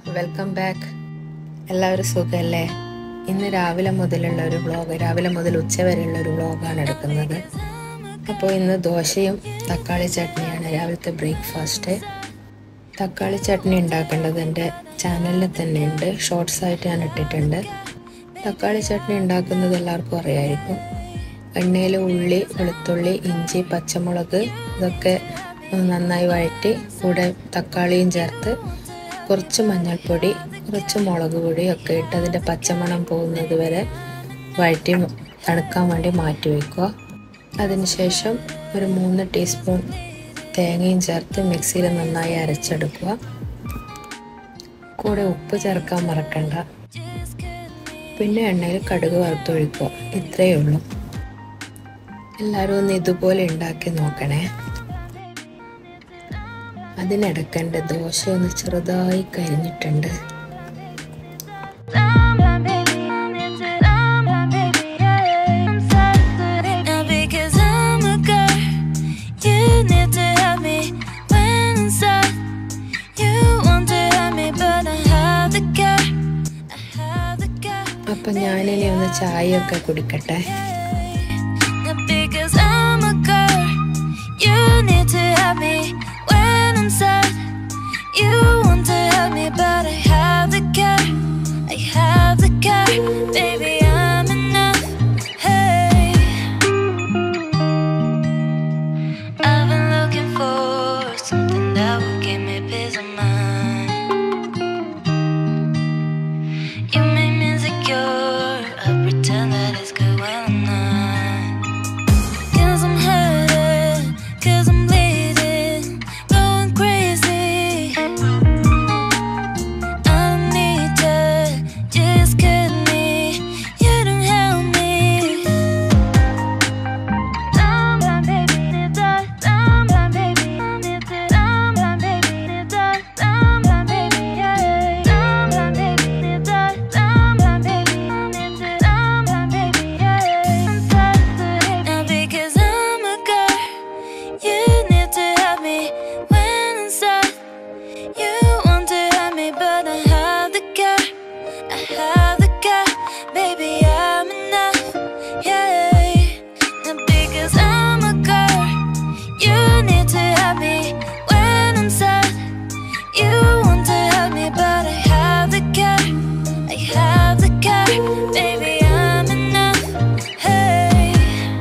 Welcome back എല്ലാവരും സുഖമല്ലേ ഇന്ന് രാവിലെ മുതലുള്ള ഒരു വ്ളോഗ് രാവിലെ മുതൽ ഉച്ച വരെയുള്ള ഒരു വ്ളോഗാണ് എടുക്കുന്നത് അപ്പോൾ ഇന്ന് ദോശയും തക്കാളി ചട്നിയാണ് രാവിലത്തെ ബ്രേക്ക്ഫാസ്റ്റ് തക്കാളി ചട്നി ഉണ്ടാക്കേണ്ടത് എൻ്റെ ചാനലിൽ തന്നെ ഉണ്ട് ഷോർട്സ് ആയിട്ട് ഞാൻ ഇട്ടിട്ടുണ്ട് തക്കാളി ചട്നി ഉണ്ടാക്കുന്നത് എല്ലാവർക്കും അറിയായിരിക്കും എണ്ണയിൽ ഉള്ളി വെളുത്തുള്ളി ഇഞ്ചി പച്ചമുളക് ഇതൊക്കെ നന്നായി വഴറ്റി കൂടെ തക്കാളിയും ചേർത്ത് കുറച്ച് മഞ്ഞൾപ്പൊടി കുറച്ച് മുളക് പൊടി ഒക്കെ ഇട്ട് അതിൻ്റെ പച്ചമണം പോകുന്നത് വരെ വഴറ്റി തണുക്കാൻ വേണ്ടി മാറ്റി വയ്ക്കുക അതിനുശേഷം ഒരു മൂന്ന് ടീസ്പൂൺ തേങ്ങയും ചേർത്ത് മിക്സിയിൽ നന്നായി അരച്ചെടുക്കുക കൂടെ ഉപ്പ് ചേർക്കാൻ മറക്കണ്ട പിന്നെ എണ്ണയിൽ കടുക് വറുത്തൊഴിക്കുക ഇത്രയേ ഉള്ളൂ എല്ലാവരും ഒന്ന് ഇതുപോലെ ഉണ്ടാക്കി നോക്കണേ അതിനിടയ്ക്ക് എൻ്റെ ദോശ ഒന്ന് ചെറുതായി കരിഞ്ഞിട്ടുണ്ട് Now because I'm a girl, you need to help me when I'm sad. You want to help me, but I have the girl. I have the girl. അപ്പം ഞാനിനി ഒന്ന് ചായയൊക്കെ കുടിക്കട്ടെ Now because I'm a girl, you need to help me when I'm sad. You want to help me, but I have the girl. I have the girl, baby. I'm enough. Hey. I've been looking for something that will give me peace of mind. You make me insecure. I pretend that it's good when I'm not. Cause I'm hurting, cause I'm bleeding, going crazy. I don't need you, just cut me. You don't help me. I'm blind, baby, need that. I'm blind, baby, need that. I'm blind, baby, need that. I'm blind, baby, yeah. I'm blind, baby, need that. I'm blind, baby, need that. I'm blind, baby, yeah. I'm sad Now because I'm a girl, you need to help me when I'm sad. You want to help me, but I have the girl. I have the girl, baby. I'm enough, yeah. Now because I'm a girl, you need to help me when I'm sad. You want to help me, but I have the girl. I have the girl, baby. I'm enough, hey.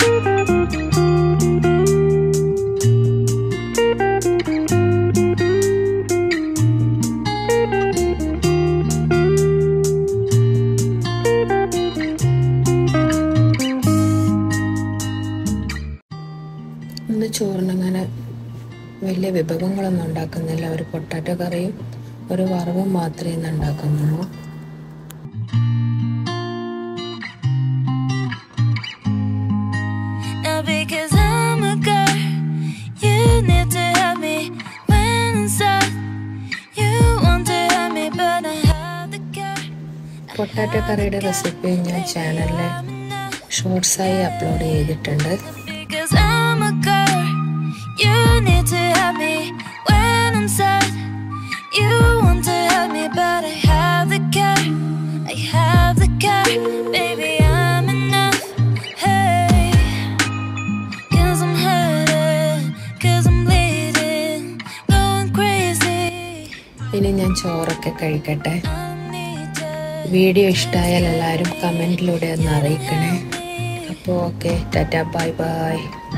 ഇന്ന് ചോറിനങ്ങനെ വലിയ വിഭവങ്ങളൊന്നും ഉണ്ടാക്കുന്നില്ല ഒരു potato കറിയും ഒരു വറവും മാത്രമേ ഇന്ന് ഉണ്ടാക്കുന്നുള്ളൂ Now because I'm a girl, you need to help me when I'm sad. You want to help me, but I have the girl. Potato കറിയുടെ റെസിപ്പി ഞാൻ ചാനലിൽ ഷോർട്സായി അപ്ലോഡ് ചെയ്തിട്ടുണ്ട് Because I'm a girl, you need to help me when I'm sad. You want to help me, but I have the girl. I have the girl, baby. I'm enough. Hey. Cause I'm hurting, cause I'm bleeding, going crazy. ഇനി ഞാൻ ചോറൊക്കെ കഴിക്കട്ടെ I need you. Video ഇഷ്ടമായാൽ എല്ലാവരും കമൻറ്റിലൂടെ ഒന്ന് അറിയിക്കണേ അപ്പോൾ okay Tata bye bye